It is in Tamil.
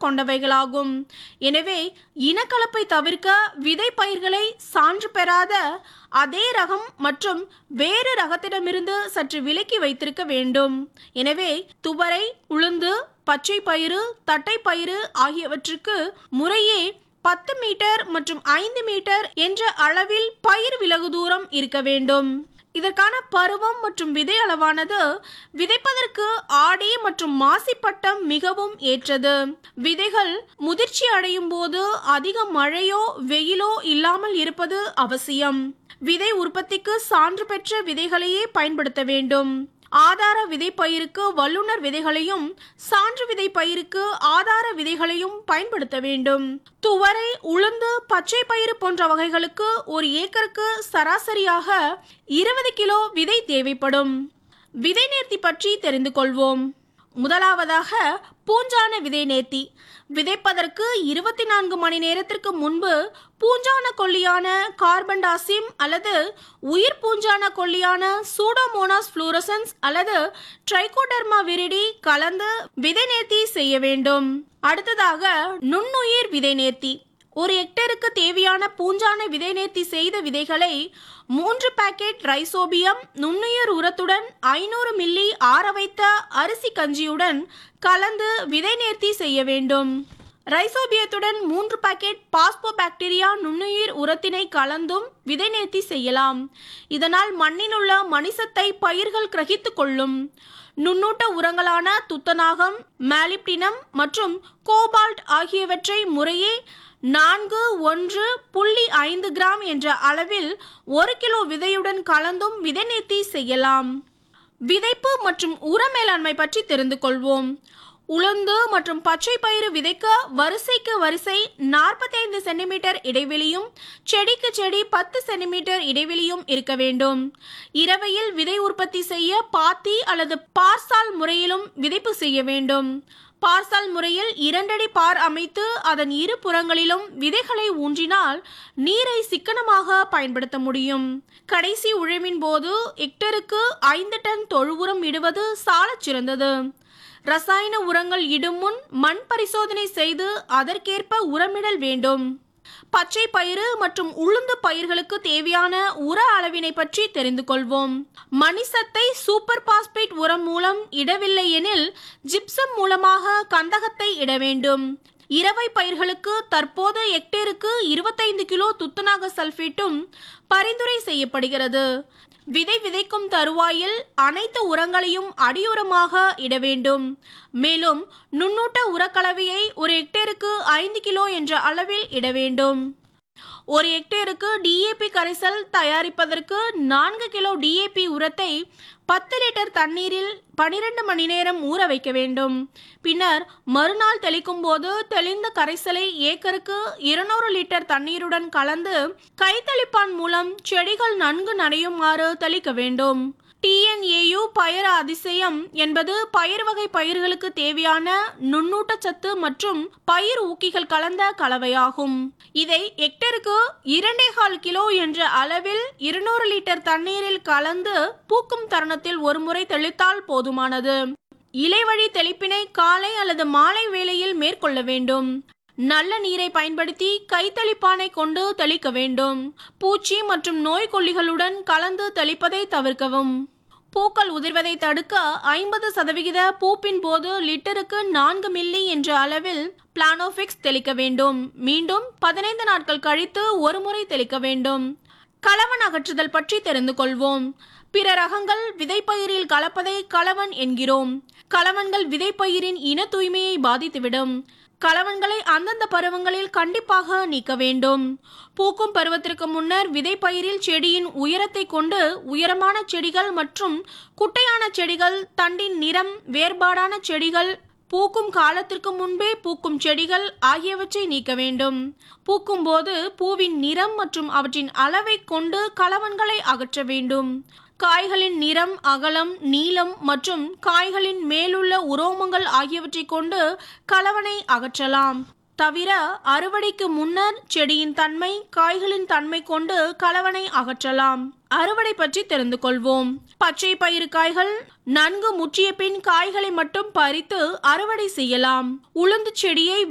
கொண்டவைகளாகும் எனவே இனக்கலப்பை தவிர்க்க விதை பயிர்களை சான்று பெறாத அதே ரகம் மற்றும் வேறு ரகத்திடமிருந்து சற்று விலக்கி வைத்திருக்க வேண்டும் எனவே துவரை உளுந்து பச்சை பயிறு தட்டைப்பயிறு ஆகியவற்றுக்கு முறையே பத்து மீட்டர் மற்றும் ஐந்து மீட்டர் என்ற அளவில் பயிர் விலகு தூரம் இருக்க வேண்டும் இதற்கான பருவம் மற்றும் விதை அளவானது விதைப்பதற்கு ஆடி மற்றும் மாசி பட்டம் மிகவும் ஏற்றது விதைகள் முதிர்ச்சி அடையும் போது அதிக மழையோ வெயிலோ இல்லாமல் இருப்பது அவசியம் விதை உற்பத்திக்கு சான்று பெற்ற விதைகளையே பயன்படுத்த வேண்டும் ஆதார விதை பயிருக்கு வல்லுநர் விதைகளையும் சான்று விதை பயிருக்கு ஆதார விதைகளையும் பயன்படுத்த வேண்டும் துவரை உளுந்து பச்சை பயிறு போன்ற வகைகளுக்கு ஒரு ஏக்கருக்கு சராசரியாக இருபது கிலோ விதை தேவைப்படும் விதை நேர்த்தி பற்றி தெரிந்து கொள்வோம் முதலாவதாக பூஞ்சான விதை நேர்த்தி விதைப்பதற்கு இருபத்தி நான்கு மணி நேரத்திற்கு முன்பு பூஞ்சான கொல்லியான கார்பன்டாசிம் அல்லது உயிர் பூஞ்சான கொல்லியான சூடோமோனாஸ் ஃப்ளூரசன்ஸ் அல்லது ட்ரைகோடர்மா விரிடி கலந்து விதை நேர்த்தி செய்ய வேண்டும் அடுத்ததாக நுண்ணுயிர் விதை நேர்த்தி ஒரு ஹெக்டேருக்கு தேவையான பூஞ்சான விதை நேர்த்தி செய்த விதைகளை மூன்று பாக்கெட் ரைசோபியம் நுண்ணுயிர் உரத்துடன் ஐநூறு மில்லி ஆற வைத்த அரிசி கஞ்சியுடன் கலந்து விதை நேர்த்தி செய்ய வேண்டும் ரைசோபியத்துடன் மூன்று பாக்கெட் பாஸ்போ பாக்டீரியா நுண்ணுயிர் உரத்தினை கலந்தும் விதை நேர்த்தி செய்யலாம் இதனால் மண்ணில் உள்ள மணிசத்தை பயிர்கள் கிரகித்துக் கொள்ளும் நுண்ணூட்ட உரங்களான துத்தநாகம் மேலிப்டினம் மற்றும் கோபால்ட் ஆகியவற்றை முறையே நான்கு ஒன்று புள்ளி ஐந்து கிராம் என்ற அளவில் ஒரு கிலோ விதையுடன் கலந்தும் விதை நேர்த்தி செய்யலாம் விதைப்பு மற்றும் உர மேலாண்மை பற்றி தெரிந்து கொள்வோம் உளுந்து மற்றும் பச்சை பயிறு விதைக்க வரிசைக்கு வரிசை நாற்பத்தைந்து சென்டிமீட்டர் இடைவெளியும் செடிக்கு செடி பத்து சென்டிமீட்டர் இடைவெளியும் இருக்க வேண்டும் இரவையில் விதை உற்பத்தி செய்ய பாத்தி அல்லது பார்சால் முறையிலும் விதைப்பு செய்ய வேண்டும் பார்சால் முறையில் இரண்டடி பார் அமைத்து அதன் இரு புறங்களிலும் விதைகளை ஊன்றினால் நீரை சிக்கனமாக பயன்படுத்த முடியும் கடைசி உழவின் போது ஹெக்டருக்கு ஐந்து டன் தொழு உரம் இடுவது சாலச் சிறந்தது ரசாயன உரங்கள் இடும் முன் மண் பரிசோதனை செய்து அதற்கேற்ப உரமிடல் வேண்டும் பச்சை பயிறு மற்றும் உளுந்து பயிர்களுக்கு தேவையான உர அளவினை பற்றி தெரிந்து கொள்வோம் மணிசத்தை சூப்பர் பாஸ்பேட் உரம் மூலம் இடவில்லை எனில் ஜிப்சம் மூலமாக கந்தகத்தை இட வேண்டும் இரவை பயிர்களுக்கு தற்போது ஹெக்டேருக்கு இருபத்தைந்து கிலோ துத்தநாக சல்பேட்டும் பரிந்துரை செய்யப்படுகிறது விதை விதைக்கும் தருவாயில் அனைத்து உரங்களையும் அடியுரமாக இட வேண்டும் மேலும் நுண்ணூட்ட உரக்கலவையை ஒரு ஹெக்டேருக்கு ஐந்து கிலோ என்ற அளவில் இட வேண்டும் ஒரு ஹெக்டேருக்கு டிஏபி கரைசல் தயாரிப்பதற்கு நான்கு கிலோ டிஏபி உரத்தை பத்து லிட்டர் தண்ணீரில் பனிரெண்டு மணி நேரம் ஊற வைக்க வேண்டும் பின்னர் மறுநாள் தெளிக்கும் போது தெளிந்த கரைசலை ஏக்கருக்கு இருநூறு லிட்டர் தண்ணீருடன் கலந்து கைத்தளிப்பான் மூலம் செடிகள் நன்கு நனையுமாறு தெளிக்க வேண்டும் டிஎன்ஏயு பயிர் அதிசயம் என்பது பயிர் வகை பயிர்களுக்கு தேவையான நுண்ணூட்டச்சத்து மற்றும் பயிர் ஊக்கிகள் கலந்த கலவையாகும் இதை ஹெக்டருக்கு இரண்டே கால் கிலோ என்ற அளவில் இருநூறு லிட்டர் தண்ணீரில் கலந்து பூக்கும் தருணத்தில் ஒரு முறை தெளித்தால் போதுமானது இலைவழி தெளிப்பினை காலை அல்லது மாலை வேளையில் மேற்கொள்ள வேண்டும் நல்ல நீரை பயன்படுத்தி கைத்தளிப்பானை கொண்டு தெளிக்க வேண்டும் பூச்சி மற்றும் நோய்க்கொல்லிகளுடன் கலந்து தெளிப்பதை தவிர்க்கவும் பூக்கள் உதிர்வதை தடுக்க ஐம்பது சதவிகித பூப்பின் போது லிட்டருக்கு நான்கு மில்லி என்ற அளவில் பிளானோஃபிக்ஸ் தெளிக்க வேண்டும் மீண்டும் பதினைந்து நாட்கள் கழித்து ஒரு முறை தெளிக்க வேண்டும் களவன் அகற்றுதல் பற்றி தெரிந்து கொள்வோம் பிற ரகங்கள் விதைப்பயிரில் கலப்பதை களவன் என்கிறோம் களவன்கள் விதைப்பயிரின் இன தூய்மையை பாதித்துவிடும் களவன்களை அந்தந்த பருவங்களில் கண்டிப்பாக நீக்க வேண்டும் பூக்கும் பருவத்திற்கு முன்னர் விதைப்பயிரில் செடியின் உயரத்தை கொண்டு உயரமான செடிகள் மற்றும் குட்டையான செடிகள் தண்டின் நிறம் வேறுபாடான செடிகள் பூக்கும் காலத்திற்கு முன்பே பூக்கும் செடிகள் ஆகியவற்றை நீக்க வேண்டும் பூக்கும் போது பூவின் நிறம் மற்றும் அவற்றின் அளவை கொண்டு களவன்களை அகற்ற வேண்டும் காய்களின் நிறம் அகலம் நீளம் மற்றும் காய்களின் மேலுள்ள உரோமங்கள் ஆகியவற்றை கொண்டு கலவனை அகற்றலாம் தவிர அறுவடைக்கு முன்னர் செடியின் தன்மை காய்களின் தன்மை கொண்டு கலவனை அகற்றலாம் அறுவடை பற்றி தெரிந்து கொள்வோம் பச்சை பயிறு காய்கள் நன்கு முற்றிய பின் காய்களை மட்டும் பறித்து அறுவடை செய்யலாம் உளுந்து செடியை